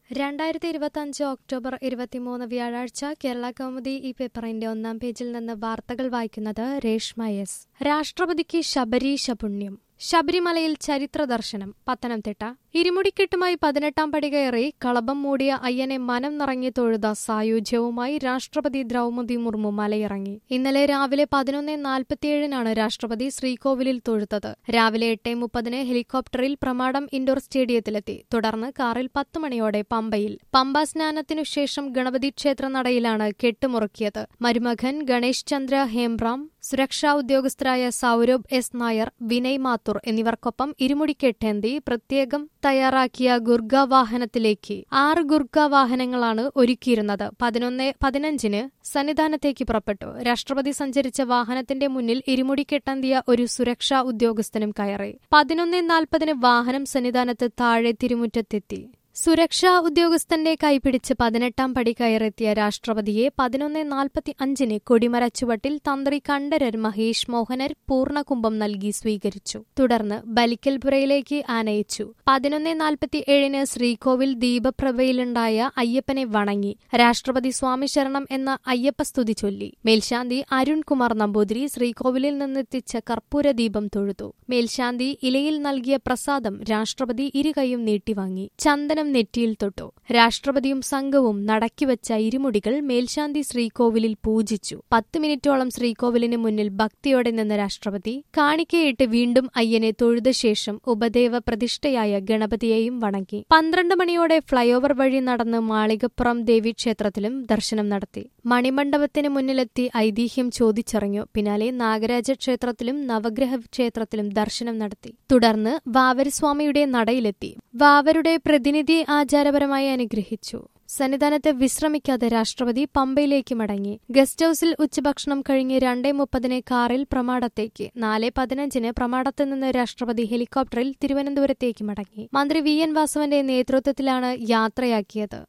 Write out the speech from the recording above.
രണ്ടായിരത്തി ഇരുപത്തഞ്ച് ഒക്ടോബർ ഇരുപത്തിമൂന്ന് വ്യാഴാഴ്ച കേരള കൗമുദി ഈ പേപ്പറിന്റെ ഒന്നാം പേജിൽ നിന്ന് വാർത്തകൾ വായിക്കുന്നത് രേഷ്മ എസ് രാഷ്ട്രപതിക്ക് ശബരീശ പുണ്യം ശബരിമലയിൽ ചരിത്ര ദർശനം പത്തനംതിട്ട ഇരുമുടിക്കെട്ടുമായി പതിനെട്ടാം പടി കയറി കളഭം മൂടിയ അയ്യനെ മനം നിറങ്ങി തൊഴുത സായുജ്യവുമായി രാഷ്ട്രപതി ദ്രൗപദി മുർമു മലയിറങ്ങി ഇന്നലെ രാവിലെ പതിനൊന്ന് നാൽപ്പത്തിയേഴിനാണ് രാഷ്ട്രപതി ശ്രീകോവിലിൽ തൊഴുത്തത് രാവിലെ എട്ട് മുപ്പതിന് ഹെലികോപ്റ്ററിൽ പ്രമാടം ഇൻഡോർ സ്റ്റേഡിയത്തിലെത്തി തുടർന്ന് കാറിൽ പത്ത് മണിയോടെ പമ്പയിൽ പമ്പ സ്നാനത്തിനു ശേഷം ഗണപതി ക്ഷേത്ര നടയിലാണ് കെട്ടുമുറുക്കിയത് മരുമകൻ ഗണേഷ് ചന്ദ്ര ഹേംബ്രാം സുരക്ഷാ ഉദ്യോഗസ്ഥരായ സൌരഭ് എസ് നായർ വിനയ് മാത്തൂർ എന്നിവർക്കൊപ്പം ഇരുമുടിക്കെട്ടേന്തി പ്രത്യേകം തയ്യാറാക്കിയ ഗുർഗ വാഹനത്തിലേക്ക് ആറ് ഗുർഗ വാഹനങ്ങളാണ് ഒരുക്കിയിരുന്നത് പതിനൊന്ന് പതിനഞ്ചിന് സന്നിധാനത്തേക്ക് പുറപ്പെട്ടു രാഷ്ട്രപതി സഞ്ചരിച്ച വാഹനത്തിന്റെ മുന്നിൽ ഇരുമുടിക്കെട്ടന്തിയ ഒരു സുരക്ഷാ ഉദ്യോഗസ്ഥനും കയറി പതിനൊന്ന് നാൽപ്പതിന് വാഹനം സന്നിധാനത്ത് താഴെ തിരുമുറ്റത്തെത്തി സുരക്ഷാ ഉദ്യോഗസ്ഥന്റെ കൈപിടിച്ച് പതിനെട്ടാം പടി കയറെത്തിയ രാഷ്ട്രപതിയെ പതിനൊന്ന് നാൽപ്പത്തി അഞ്ചിന് കൊടിമര ചുവട്ടിൽ തന്ത്രി കണ്ഠരർ മഹേഷ് മോഹനർ പൂർണ്ണകുംഭം നൽകി സ്വീകരിച്ചു തുടർന്ന് ബലിക്കൽപുരയിലേക്ക് ആനയിച്ചു പതിനൊന്ന് നാൽപ്പത്തി ഏഴിന് ശ്രീകോവിൽ ദീപപ്രഭയിലുണ്ടായ അയ്യപ്പനെ വണങ്ങി രാഷ്ട്രപതി സ്വാമി ശരണം എന്ന അയ്യപ്പസ്തുതി ചൊല്ലി മേൽശാന്തി അരുൺകുമാർ നമ്പൂതിരി ശ്രീകോവിലിൽ നിന്നെത്തിച്ച കർപ്പൂര ദീപം തൊഴുതു മേൽശാന്തി ഇലയിൽ നൽകിയ പ്രസാദം രാഷ്ട്രപതി ഇരുകൈയും നീട്ടിവാങ്ങി ചന്ദനം നെറ്റിയിൽ തൊട്ടു രാഷ്ട്രപതിയും സംഘവും നടക്കിവച്ച ഇരുമുടികൾ മേൽശാന്തി ശ്രീകോവിലിൽ പൂജിച്ചു പത്ത് മിനിറ്റോളം ശ്രീകോവിലിന് മുന്നിൽ ഭക്തിയോടെ നിന്ന രാഷ്ട്രപതി കാണിക്കയിട്ട് വീണ്ടും അയ്യനെ തൊഴുത ശേഷം ഉപദേവ പ്രതിഷ്ഠയായ ഗണപതിയെയും വണങ്ങി പന്ത്രണ്ട് മണിയോടെ ഫ്ളൈഓവർ വഴി നടന്ന് മാളികപ്പുറം ദേവീക്ഷേത്രത്തിലും ദർശനം നടത്തി മണിമണ്ഡപത്തിന് മുന്നിലെത്തി ഐതിഹ്യം ചോദിച്ചറിഞ്ഞു പിന്നാലെ നാഗരാജ ക്ഷേത്രത്തിലും നവഗ്രഹ ക്ഷേത്രത്തിലും ദർശനം നടത്തി തുടർന്ന് വാവരസ്വാമിയുടെ നടയിലെത്തി വാവരുടെ പ്രതിനിധി ആചാരപരമായി അനുഗ്രഹിച്ചു സന്നിധാനത്ത് വിശ്രമിക്കാതെ രാഷ്ട്രപതി പമ്പയിലേക്ക് മടങ്ങി ഗസ്റ്റ് ഹൌസിൽ ഉച്ചഭക്ഷണം കഴിഞ്ഞ് രണ്ടേ മുപ്പതിന് കാറിൽ പ്രമാടത്തേക്ക് നാല് പതിനഞ്ചിന് പ്രമാടത്ത് നിന്ന് രാഷ്ട്രപതി ഹെലികോപ്റ്ററിൽ തിരുവനന്തപുരത്തേക്ക് മടങ്ങി മന്ത്രി വി എൻ വാസവന്റെ നേതൃത്വത്തിലാണ് യാത്രയാക്കിയത്